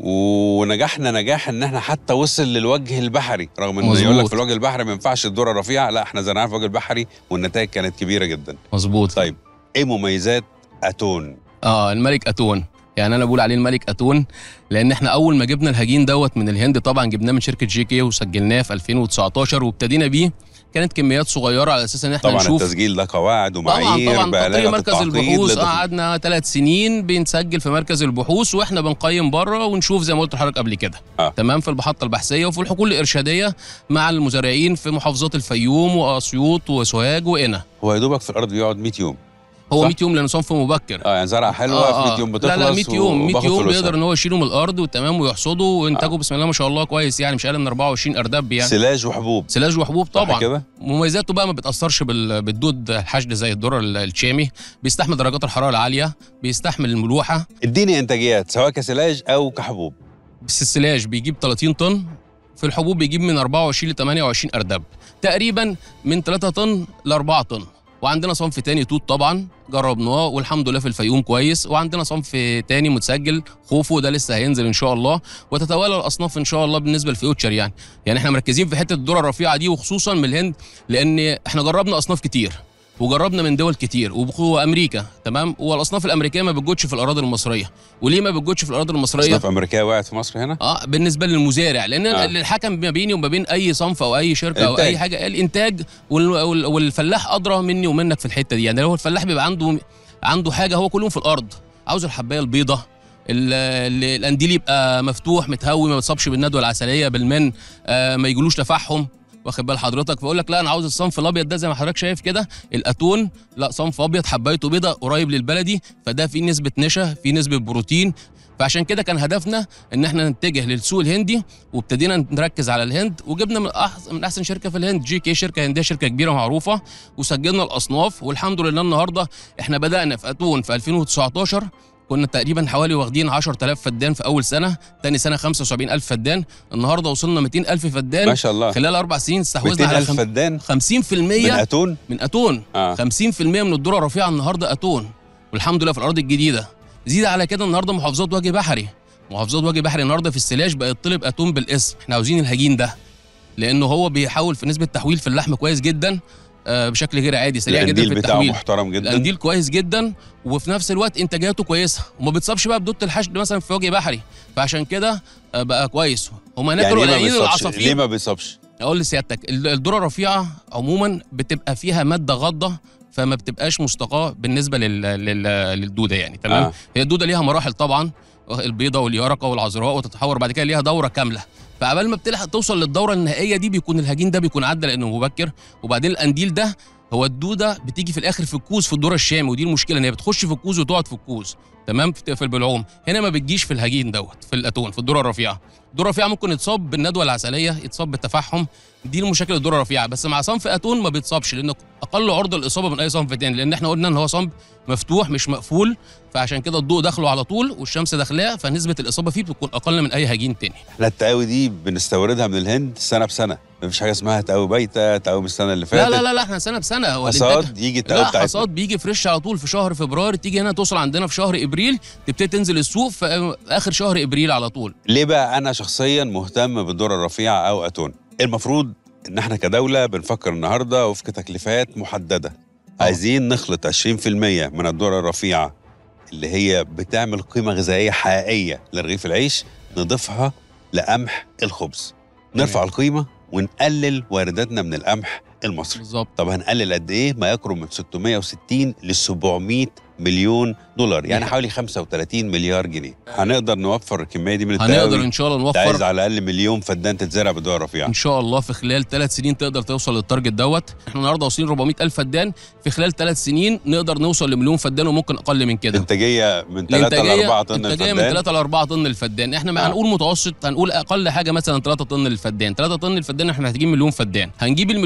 ونجحنا نجاح ان احنا حتى وصل للوجه البحري رغم ان مظبوط. يقول لك في الوجه البحري ما ينفعش الذره الرفيعه لا احنا زرعناها في الوجه البحري والنتائج كانت كبيره جدا مظبوط طيب ايه مميزات اتون اه الملك اتون يعني انا بقول عليه الملك اتون لان احنا اول ما جبنا الهجين دوت من الهند طبعا جبناه من شركه جي كي وسجلناه في 2019 وابتدينا بيه كانت كميات صغيره على اساس ان احنا طبعا نشوف التسجيل ده قواعد طبعا ومعايير طبعا بآلات تقرير مركز التعقيد البحوث لدخول- قعدنا ثلاث سنين بنسجل في مركز البحوث واحنا بنقيم بره ونشوف زي ما قلت لحضرتك قبل كده آه. تمام في المحطه البحثيه وفي الحقول الارشاديه مع المزارعين في محافظات الفيوم واسيوط وسوهاج وقنا هو يا دوبك في الارض بيقعد 100 يوم هو صح؟ 100 يوم لانه صنف مبكر اه يعني زرعه حلوه في 100 يوم بتخلص لا لا 100 يوم 100 وباخد يوم فلوسها. بيقدر ان هو يشيله من الارض وتمام ويحصده وانتاجه بسم الله ما شاء الله كويس يعني مش اقل من 24 ارداب يعني سلاج وحبوب سلاج وحبوب صح طبعا كده مميزاته بقى ما بتاثرش بال- بالدود الحشد زي الذره ال- الشامي بيستحمل درجات الحراره العاليه بيستحمل الملوحه اديني انتاجيات سواء كسلاج او كحبوب بس السلاج بيجيب 30 طن في الحبوب بيجيب من 24 ل 28 ارداب تقريبا من 3 طن ل 4 طن وعندنا صنف تاني توت طبعا جربناه والحمد لله في الفيوم كويس وعندنا صنف تاني متسجل خوفو ده لسه هينزل ان شاء الله وتتوالى الاصناف ان شاء الله بالنسبه للفيوتشر يعني يعني احنا مركزين في حته الذره الرفيعه دي وخصوصا من الهند لان احنا جربنا اصناف كتير وجربنا من دول كتير وبخ- وامريكا تمام والاصناف الامريكيه ما بتجودش في الاراضي المصريه وليه ما بتجودش في الاراضي المصريه اصناف امريكيه وقعت في مصر هنا اه بالنسبه للمزارع لان آه. آه. الحكم ما بيني وما بين اي صنف او اي شركه او إنتاج. اي حاجه الانتاج وال- وال- والفلاح ادرى مني ومنك في الحته دي يعني لو الفلاح بيبقى عنده عنده حاجه هو كلهم في الارض عاوز الحبايه البيضاء ال- ال- القنديل يبقى مفتوح متهوي ما بيتصابش بالندوه العسليه بالمن آه ما يجيلوش تفحم واخد بال حضرتك فاقول لك لا انا عاوز الصنف الابيض ده زي ما حضرتك شايف كده الاتون لا صنف ابيض حبايته بيضاء قريب للبلدي فده فيه نسبه نشا فيه نسبه بروتين فعشان كده كان هدفنا ان احنا نتجه للسوق الهندي وابتدينا نركز على الهند وجبنا من أحسن من احسن شركه في الهند جي كي شركه هنديه شركه كبيره معروفه وسجلنا الاصناف والحمد لله النهارده احنا بدانا في اتون في 2019 كنا تقريبا حوالي واخدين 10000 فدان في اول سنه تاني سنه 75000 فدان النهارده وصلنا 200000 فدان ما شاء الله خلال اربع سنين استحوذنا 200 على الف خم... فدان 50% من اتون من اتون اه 50% من الذره الرفيعه النهارده اتون والحمد لله في الارض الجديده زيد على كده النهارده محافظات وجه بحري محافظات وجه بحري النهارده في السلاج بقت طلب اتون بالاسم احنا عاوزين الهجين ده لانه هو بيحاول في نسبه تحويل في اللحم كويس جدا آه، بشكل غير عادي سريع جدا القنديل في بتاعه التحويل محترم جدا القنديل كويس جدا وفي نفس الوقت انتاجاته كويسه وما بيتصابش بقى بدوت الحشد مثلا في وجه بحري فعشان كده آه، بقى كويس هم هناك يعني ليه ما قليلين بيصابش العصافير ليه ما بيصابش اقول لسيادتك ال- الذره الرفيعه عموما بتبقى فيها ماده غاضه فما بتبقاش مستقاه بالنسبه لل... لل... للدوده يعني تمام آه. آه. هي الدوده ليها مراحل طبعا البيضه واليرقه والعذراء وتتحور بعد كده ليها دوره كامله فعبال ما بتلحق توصل للدوره النهائيه دي بيكون الهجين ده بيكون عدى لانه مبكر وبعدين القنديل ده هو الدوده بتيجي في الاخر في الكوز في الدوره الشامي ودي المشكله ان هي بتخش في الكوز وتقعد في الكوز تمام في في البلعوم هنا ما بتجيش في الهجين دوت في الاتون في الذره الرفيعه الذره الرفيعه ممكن يتصاب بالندوه العسليه يتصاب بالتفحم دي المشاكل الذره الرفيعه بس مع صنف اتون ما بيتصابش لانه اقل عرضه للاصابه من اي صنف تاني لان احنا قلنا ان هو صنف مفتوح مش مقفول فعشان كده الضوء داخله على طول والشمس داخلاه فنسبه الاصابه فيه بتكون اقل من اي هجين تاني احنا التقاوي دي بنستوردها من الهند سنه بسنه مفيش حاجه اسمها تقاوي بايته تقاوي من السنه اللي لا فاتت لا لا لا احنا سنه بسنه هو الإنتاج- حصاد يجي التقاوي لا بتاعتنا حصاد بيجي فريش على طول في شهر فبراير تيجي هنا توصل عندنا في شهر ابريل تبتدي تنزل السوق في اخر شهر ابريل على طول ليه بقى انا شخصيا مهتم بالذره الرفيعه او اتون المفروض ان احنا كدوله بنفكر النهارده وفق تكليفات محدده عايزين نخلط 20% من الذره الرفيعه اللي هي بتعمل قيمه غذائيه حقيقيه لرغيف العيش نضيفها لقمح الخبز نرفع القيمه ونقلل وارداتنا من القمح المصري بالظبط طب هنقلل قد ايه ما يقرب من 660 ل 700 مليون دولار يعني دي حوالي 35 مليار جنيه هنقدر نوفر الكميه دي من التقاوي هنقدر ان شاء الله انت عايز نوفر على الاقل مليون فدان تتزرع بالدول الرفيعه ان شاء الله في خلال ثلاث سنين تقدر توصل للتارجت دوت احنا النهارده واصلين 400 الف فدان في خلال ثلاث سنين نقدر نوصل لمليون فدان وممكن اقل من كده انتاجيه من 3 ل 4 طن انتاجيه من الفدان 3 ل 4 طن الفدان احنا ما آه. هنقول متوسط هنقول اقل حاجه مثلا 3 طن الفدان 3 طن الفدان احنا محتاجين مليون فدان هنجيب المليون فدان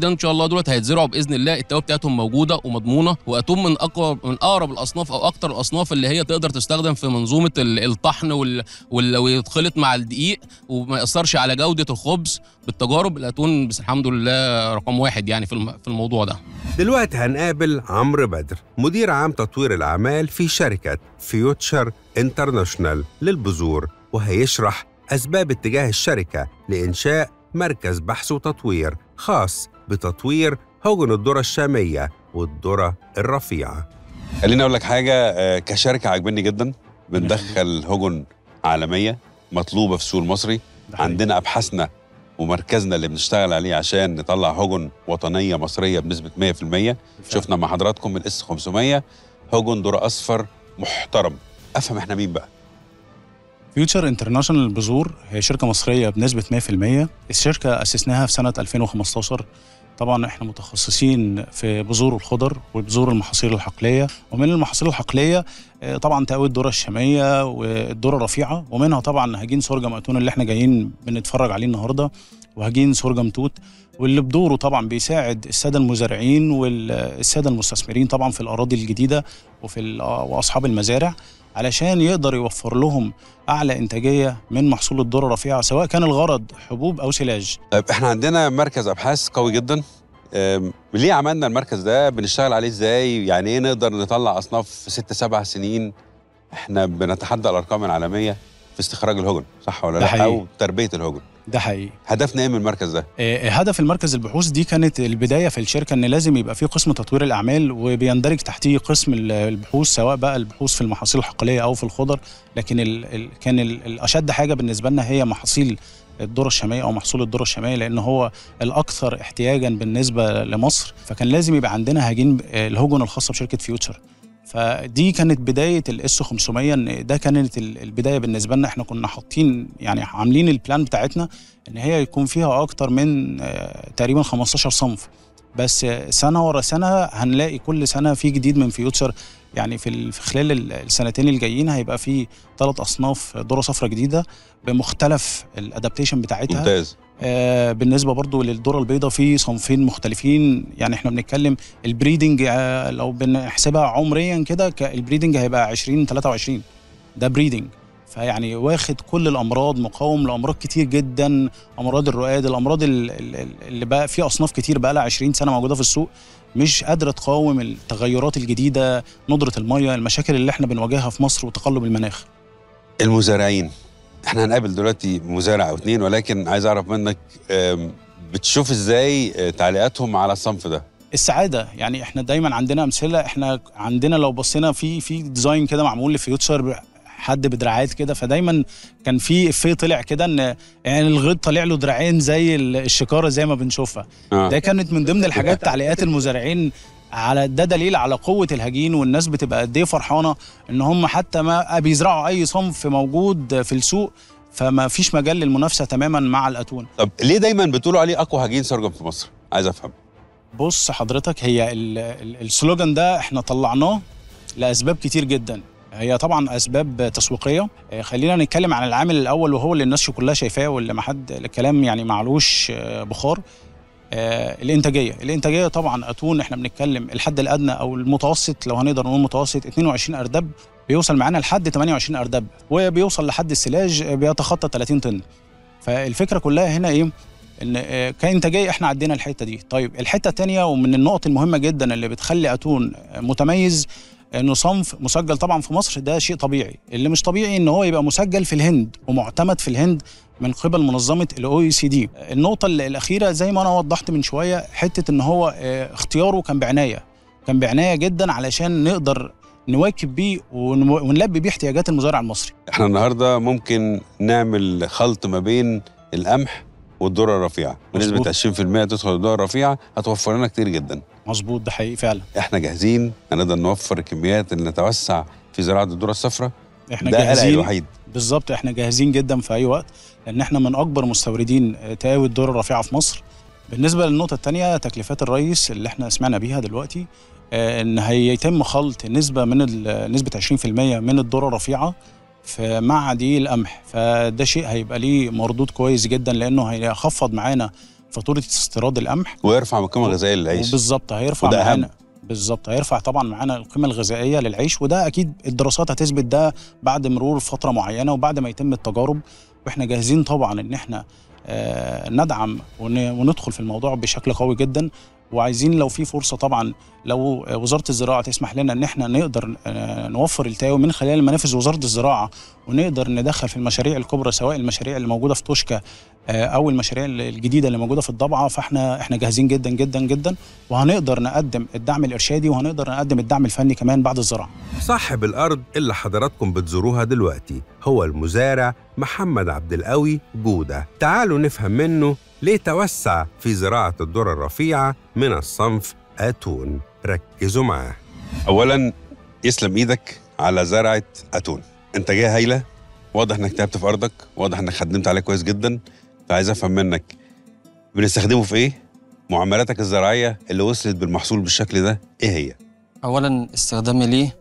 ان شاء الله دولت هيتزرعوا باذن الله التوابل بتاعتهم موجوده ومضمونه واتوم من اقوى من اقرب الاصناف او اكتر الاصناف اللي هي تقدر تستخدم في منظومه ال- الطحن وال... وال... ويتخلط مع الدقيق وما ياثرش على جوده الخبز بالتجارب الاتون بس الحمد لله رقم واحد يعني في الم... في الموضوع ده دلوقتي هنقابل عمرو بدر مدير عام تطوير الأعمال في شركة فيوتشر انترناشونال للبذور وهيشرح أسباب اتجاه الشركة لإنشاء مركز بحث وتطوير خاص بتطوير هجن الذرة الشامية والذرة الرفيعة خليني أقول لك حاجة آه، كشركة عجبني جدا بندخل هجن عالمية مطلوبة في السوق المصري ده حقيقي. عندنا أبحاثنا ومركزنا اللي بنشتغل عليه عشان نطلع هجن وطنية مصرية بنسبة 100% شفنا مع حضراتكم الاس 500 هجن ذرة أصفر محترم أفهم إحنا مين بقى فيوتشر انترناشونال البذور هي شركه مصريه بنسبه 100% الشركه اسسناها في سنه 2015 طبعا احنا متخصصين في بذور الخضر وبذور المحاصيل الحقليه ومن المحاصيل الحقليه آه، طبعا تقوي الذره الشاميه والذره الرفيعه ومنها طبعا هجين سرجم اتون اللي احنا جايين بنتفرج عليه النهارده وهجين سرجم توت واللي بدوره طبعا بيساعد الساده المزارعين والساده المستثمرين طبعا في الاراضي الجديده وفي ال- واصحاب المزارع علشان يقدر يوفر لهم اعلى انتاجيه من محصول الذره الرفيعه سواء كان الغرض حبوب او سلاج طيب إحنا عندنا مركز أبحاث قوي جدا أم، ليه عملنا المركز ده بنشتغل عليه إزاي يعني إيه نقدر نطلع أصناف في ست سبع سنين إحنا بنتحدى الأرقام العالمية في استخراج الهجن صح ولا ده لا حقيقي. أو تربية الهجن ده حقيقي هدفنا إيه من المركز ده آه، هدف المركز البحوث دي كانت البدايه في الشركه ان لازم يبقى في قسم تطوير الاعمال وبيندرج تحتيه قسم ال- البحوث سواء بقى البحوث في المحاصيل الحقليه او في الخضر لكن ال ال كان ال الاشد حاجه بالنسبه لنا هي محاصيل الذره الشاميه او محصول الذره الشاميه لان هو الاكثر احتياجا بالنسبه لمصر فكان لازم يبقى عندنا هجين آه، الهجن الخاصه بشركه فيوتشر فدي كانت بدايه الاس 500 ان ده كانت ال- البدايه بالنسبه لنا احنا كنا حاطين يعني عاملين البلان بتاعتنا ان هي يكون فيها اكتر من آه، تقريبا 15 صنف بس آه، سنه ورا سنه هنلاقي كل سنه في جديد من فيوتشر يعني في ال- في خلال ال- السنتين الجايين هيبقى في ثلاث اصناف ذره صفراء جديده بمختلف الادابتيشن بتاعتها ممتاز آه بالنسبه برضو للذره البيضاء في صنفين مختلفين يعني احنا بنتكلم البريدنج آه لو بنحسبها عمريا كده ك- البريدنج هيبقى 20 23 ده بريدنج فيعني واخد كل الامراض مقاوم لامراض كتير جدا امراض الرؤاد الامراض ال- ال- اللي بقى في اصناف كتير بقى لها 20 سنه موجوده في السوق مش قادره تقاوم التغيرات الجديده ندره الميه المشاكل اللي احنا بنواجهها في مصر وتقلب المناخ المزارعين احنا هنقابل دلوقتي مزارع او اتنين ولكن عايز اعرف منك أم، بتشوف ازاي آه، تعليقاتهم على الصنف ده السعاده يعني احنا دايما عندنا امثله احنا عندنا لو بصينا في في ديزاين كده معمول لفيوتشر حد بدراعات كده فدايما كان في افيه طلع كده ان يعني الغيط طالع له دراعين زي ال- الشكاره زي ما بنشوفها آه. ده كانت من ضمن الحاجات تعليقات المزارعين على ده دليل على قوه الهجين والناس بتبقى قد ايه فرحانه ان هم حتى ما بيزرعوا اي صنف موجود في السوق فما فيش مجال للمنافسه تماما مع الاتون طب ليه دايما بتقولوا عليه اقوى هجين سرجم في مصر عايز افهم بص حضرتك هي ال- ال- السلوجان ده احنا طلعناه لاسباب كتير جدا هي طبعا اسباب تسويقيه آه، خلينا نتكلم عن العامل الاول وهو اللي الناس كلها شايفاه واللي ما حد الكلام يعني معلوش آه، بخار آه، الانتاجيه الانتاجيه طبعا اتون احنا بنتكلم الحد الادنى او المتوسط لو هنقدر نقول متوسط 22 اردب بيوصل معانا لحد 28 اردب وبيوصل لحد السلاج آه، بيتخطى 30 طن فالفكره كلها هنا ايه ان آه، كانتاجيه احنا عدينا الحته دي طيب الحته الثانيه ومن النقط المهمه جدا اللي بتخلي اتون آه، متميز انه صنف مسجل طبعا في مصر ده شيء طبيعي اللي مش طبيعي ان هو يبقى مسجل في الهند ومعتمد في الهند من قبل منظمه الاو اي سي دي النقطه ال- الاخيره زي ما انا وضحت من شويه حته ان هو آه، اختياره كان بعنايه كان بعنايه جدا علشان نقدر نواكب بيه ون- ونلبي بيه احتياجات المزارع المصري احنا النهارده ممكن نعمل خلط ما بين القمح والذره الرفيعه بنسبه مظبوط. 20% تدخل الذره الرفيعه هتوفر لنا كتير جدا مظبوط ده حقيقي فعلا احنا جاهزين هنقدر نوفر الكميات اللي نتوسع في زراعه الذره الصفراء احنا ده قلقي جاهزين الوحيد بالظبط احنا جاهزين جدا في اي وقت لان احنا من اكبر مستوردين آه، تقاوي الذره الرفيعه في مصر بالنسبه للنقطه الثانيه تكليفات الرئيس اللي احنا سمعنا بيها دلوقتي آه، ان هيتم خلط نسبه من ال- نسبه 20% من الذره الرفيعه في مع دي القمح فده شيء هيبقى ليه مردود كويس جدا لانه هيخفض معانا فاتوره استيراد القمح ويرفع من القيمه الغذائيه للعيش وبالظبط هيرفع وده أهم. معانا بالظبط هيرفع طبعا معانا القيمه الغذائيه للعيش وده اكيد الدراسات هتثبت ده بعد مرور فتره معينه وبعد ما يتم التجارب واحنا جاهزين طبعا ان احنا آه، ندعم ون- وندخل في الموضوع بشكل قوي جدا وعايزين لو في فرصه طبعا لو آه، وزاره الزراعه تسمح لنا ان احنا نقدر آه، نوفر التاوي من خلال منافذ وزاره الزراعه ونقدر ندخل في المشاريع الكبرى سواء المشاريع اللي موجوده في توشكا آه، او المشاريع الجديده اللي موجوده في الضبعه فاحنا احنا جاهزين جدا جدا جدا وهنقدر نقدم الدعم الارشادي وهنقدر نقدم الدعم الفني كمان بعد الزراعه صاحب الأرض اللي حضراتكم بتزوروها دلوقتي هو المزارع محمد عبد القوي جودة تعالوا نفهم منه ليه توسع في زراعة الذرة الرفيعة من الصنف أتون ركزوا معاه أولا يسلم إيدك على زرعة أتون إنتاجية هايلة واضح إنك تعبت في أرضك واضح إنك خدمت عليه كويس جدا فعايز أفهم منك بنستخدمه في إيه معاملاتك الزراعية اللي وصلت بالمحصول بالشكل ده إيه هي اولا استخدامي ليه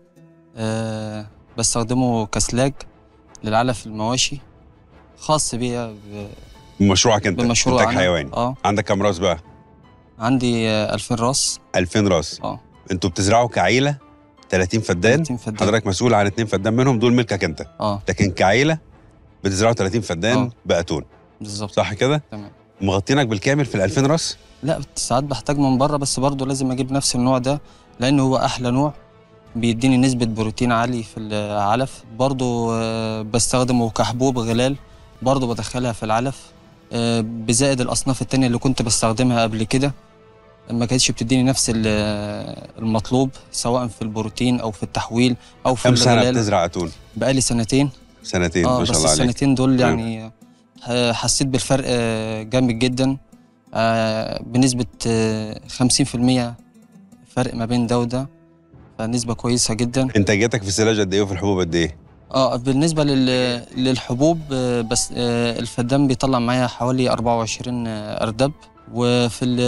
أه بستخدمه كسلاج للعلف المواشي خاص بيا ب- بمشروعك انت بمشروع انتاج أنا. حيواني اه عندك كام راس بقى عندي آه، 2000 راس 2000 راس اه انتوا بتزرعوا كعيله 30 فدان 30 فدان. حضرتك مسؤول عن 2 فدان منهم دول ملكك انت اه لكن كعيله بتزرعوا 30 فدان آه. باتون بالظبط صح كده تمام مغطينك بالكامل في ال 2000 راس لا ساعات بحتاج من بره بس برضه لازم اجيب نفس النوع ده لانه هو احلى نوع بيديني نسبة بروتين عالي في العلف برضه آه، بستخدمه كحبوب غلال برضه بدخلها في العلف آه، بزائد الأصناف التانية اللي كنت بستخدمها قبل كده ما كانتش بتديني نفس ال- المطلوب سواء في البروتين أو في التحويل أو في كم سنه الغلال بتزرع اتون بقالي سنتين سنتين اه ما بس شاء الله عليك السنتين دول تمام. يعني آه، حسيت بالفرق آه، جامد جدا آه، بنسبة آه، 50% فرق ما بين ده وده فنسبة كويسة جدا انتاجيتك في السلاج قد ايه وفي الحبوب قد ايه اه بالنسبة لل... للحبوب آه، بس آه، الفدان بيطلع معايا حوالي 24 أردب وفي ال...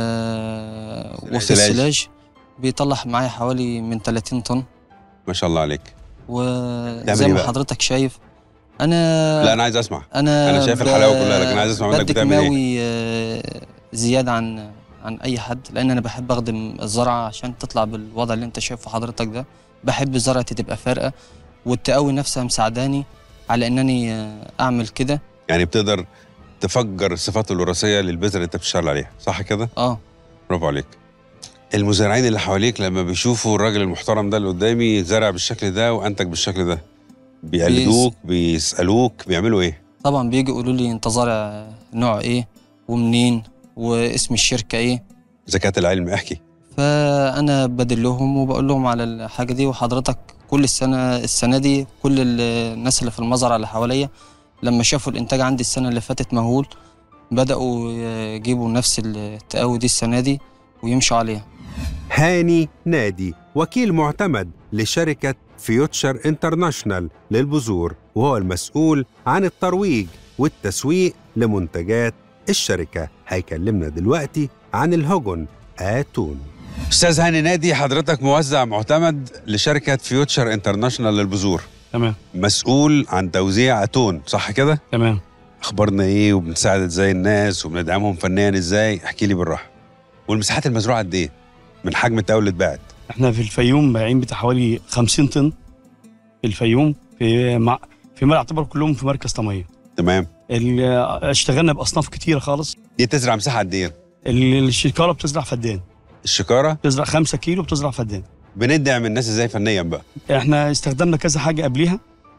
وفي السلاج. السلاج بيطلع معايا حوالي من 30 طن ما شاء الله عليك وزي إيه ما بقى؟ حضرتك شايف انا لا انا عايز اسمع انا أنا شايف ب- الحلاوة كلها، لكن عايز أسمع منك بدي بتعمل إيه؟ كيماوي آه، زياده عن عن اي حد لان انا بحب اخدم الزرعه عشان تطلع بالوضع اللي انت شايفه حضرتك ده بحب زرعتي تبقى فارقه والتقوي نفسها مساعداني على انني آه، اعمل كده يعني بتقدر تفجر الصفات الوراثيه للبذره اللي انت بتشتغل عليها صح كده اه برافو عليك المزارعين اللي حواليك لما بيشوفوا الراجل المحترم ده اللي قدامي زرع بالشكل ده وانتج بالشكل ده بيقلدوك بيسالوك بيعملوا ايه طبعا بيجي يقولوا لي انت زارع نوع ايه ومنين واسم الشركه ايه زكاه العلم احكي فانا بدلهم وبقول لهم على الحاجه دي وحضرتك كل السنه السنه دي كل ال- الناس اللي في المزرعه اللي حواليا لما شافوا الانتاج عندي السنه اللي فاتت مهول بداوا يجيبوا نفس التقاوي دي السنه دي ويمشوا عليها هاني نادي وكيل معتمد لشركة فيوتشر انترناشنال للبذور وهو المسؤول عن الترويج والتسويق لمنتجات الشركة هيكلمنا دلوقتي عن الهجن آتون أستاذ هاني نادي حضرتك موزع معتمد لشركة فيوتشر انترناشنال للبذور تمام مسؤول عن توزيع أتون صح كده؟ تمام أخبارنا إيه وبنساعد إزاي الناس وبندعمهم فنيا إزاي؟ احكي لي بالراحة والمساحات المزروعة قد إيه؟ من حجم التقاوي اللي اتباعت احنا في الفيوم بايعين بتاع حوالي 50 طن في الفيوم في مع فيما يعتبر كلهم في مركز طميه تمام ال- اشتغلنا باصناف كتيره خالص دي تزرع مساحه قد ايه؟ ال- الشكاره بتزرع فدان الشكاره بتزرع 5 كيلو بتزرع فدان بندعم الناس ازاي فنيا بقى احنا استخدمنا كذا حاجه قبليها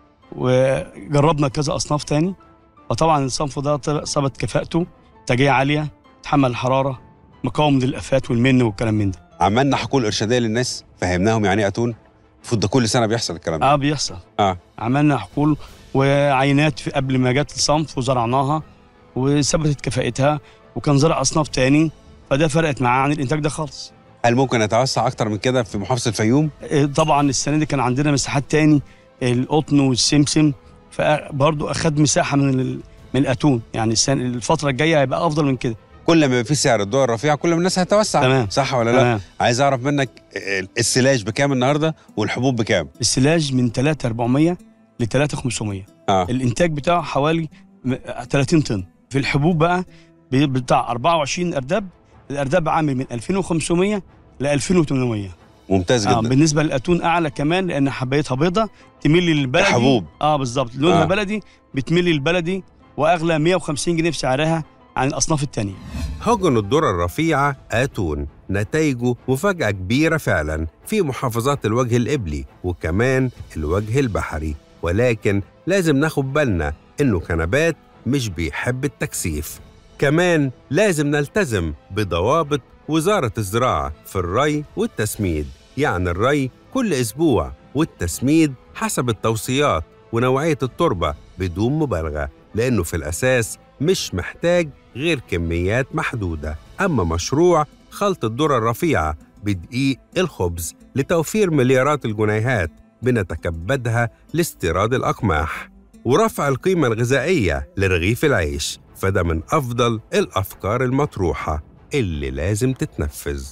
وجربنا كذا اصناف تاني فطبعا الصنف ده طلع- ثبت كفاءته انتاجيه عاليه تحمل الحراره مقاوم للافات والمن والكلام من ده عملنا حقول ارشاديه للناس فهمناهم يعني ايه اتون المفروض ده كل سنه بيحصل الكلام ده اه بيحصل اه عملنا حقول وعينات في قبل ما جت الصنف وزرعناها وثبتت كفاءتها وكان زرع اصناف تاني فده فرقت معاه عن الانتاج ده خالص هل ممكن نتوسع اكتر من كده في محافظه الفيوم إيه، طبعا السنه دي كان عندنا مساحات تاني القطن والسمسم فبرضه اخد مساحه من ال- من الاتون يعني السنه الفتره الجايه هيبقى افضل من كده كل ما يبقى في سعر الدول الرفيع كل ما الناس هتتوسع تمام. صح ولا لا تمام. عايز اعرف منك السلاج بكام النهارده والحبوب بكام السلاج من 3400 ل 3500 اه الانتاج بتاعه حوالي م- 30 طن في الحبوب بقى ب- بتاع 24 ارداب الارداب عامل من 2500 ل 2800 ممتاز آه جدا بالنسبه للاتون اعلى كمان لان حبايتها بيضه تميل للبلدي كحبوب. اه بالظبط لونها آه. آه. بلدي بتميل للبلدي واغلى 150 جنيه في سعرها عن الاصناف الثانيه هجن الذرة الرفيعة آتون نتائجه مفاجأة كبيرة فعلا في محافظات الوجه الإبلي وكمان الوجه البحري ولكن لازم ناخد بالنا إنه كنبات مش بيحب التكثيف كمان لازم نلتزم بضوابط وزارة الزراعة في الري والتسميد يعني الري كل أسبوع والتسميد حسب التوصيات ونوعية التربة بدون مبالغة لأنه في الأساس مش محتاج غير كميات محدودة أما مشروع خلط الذرة الرفيعة بدقيق الخبز لتوفير مليارات الجنيهات بنتكبدها لاستيراد الأقماح ورفع القيمة الغذائية لرغيف العيش فده من أفضل الأفكار المطروحة اللي لازم تتنفذ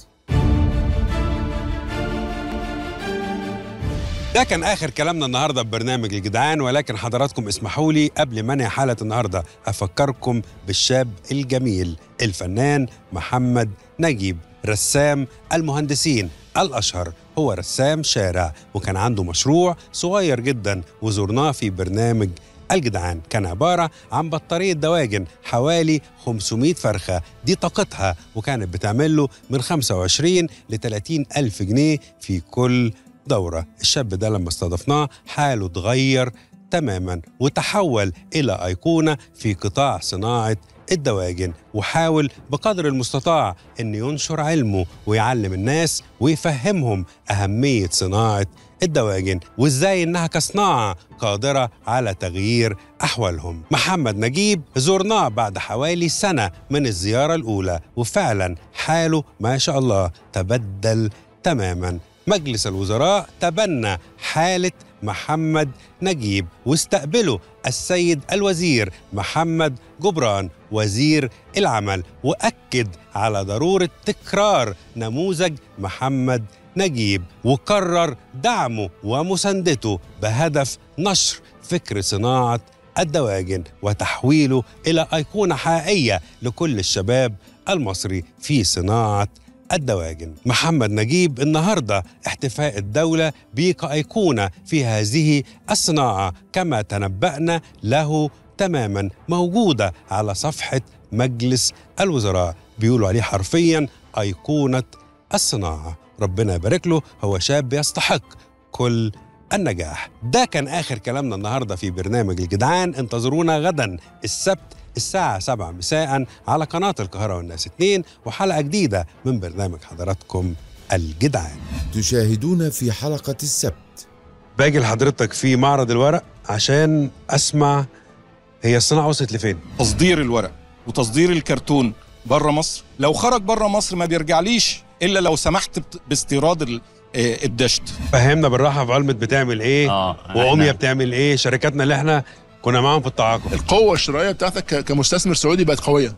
ده كان آخر كلامنا النهاردة ببرنامج الجدعان ولكن حضراتكم اسمحوا لي قبل ما انهي حلقة النهاردة أفكركم بالشاب الجميل الفنان محمد نجيب رسام المهندسين الأشهر هو رسام شارع وكان عنده مشروع صغير جدا وزرناه في برنامج الجدعان كان عبارة عن بطارية دواجن حوالي 500 فرخة دي طاقتها وكانت بتعمل له من 25 ل 30 ألف جنيه في كل دورة الشاب ده لما استضفناه حاله اتغير تماما وتحول إلى أيقونة في قطاع صناعة الدواجن وحاول بقدر المستطاع أن ينشر علمه ويعلم الناس ويفهمهم أهمية صناعة الدواجن وإزاي إنها كصناعة قادرة على تغيير أحوالهم محمد نجيب زرناه بعد حوالي سنة من الزيارة الأولى وفعلا حاله ما شاء الله تبدل تماما مجلس الوزراء تبنى حالة محمد نجيب واستقبله السيد الوزير محمد جبران وزير العمل وأكد على ضرورة تكرار نموذج محمد نجيب وقرر دعمه ومساندته بهدف نشر فكر صناعة الدواجن وتحويله إلى أيقونة حقيقية لكل الشباب المصري في صناعة الدواجن محمد نجيب النهاردة احتفاء الدولة بيه كأيقونة في هذه الصناعة كما تنبأنا له تماما موجودة على صفحة مجلس الوزراء بيقولوا عليه حرفيا أيقونة الصناعة ربنا يبارك له هو شاب يستحق كل النجاح ده كان آخر كلامنا النهاردة في برنامج الجدعان انتظرونا غدا السبت الساعة 7 مساء على قناة القاهرة والناس 2 وحلقة جديدة من برنامج حضراتكم الجدعان تشاهدون في حلقة السبت باجي لحضرتك في معرض الورق عشان أسمع هي الصناعة وصلت لفين تصدير الورق وتصدير الكرتون بره مصر لو خرج بره مصر ما بيرجعليش الا لو سمحت بت- باستيراد ال- آه، الدشت فهمنا بالراحة في علمة بتعمل إيه اه وأمية بتعمل إيه شركاتنا اللي إحنا كنا معاهم في التعاقد القوة الشرائية بتاعتك ك- كمستثمر سعودي بقت قوية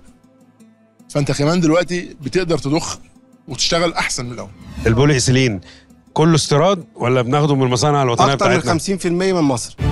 فأنت كمان دلوقتي بتقدر تضخ وتشتغل أحسن من الأول البولي إيثيلين كله استيراد ولا بناخده من المصانع الوطنية اكتر من بتاعتنا 50% من مصر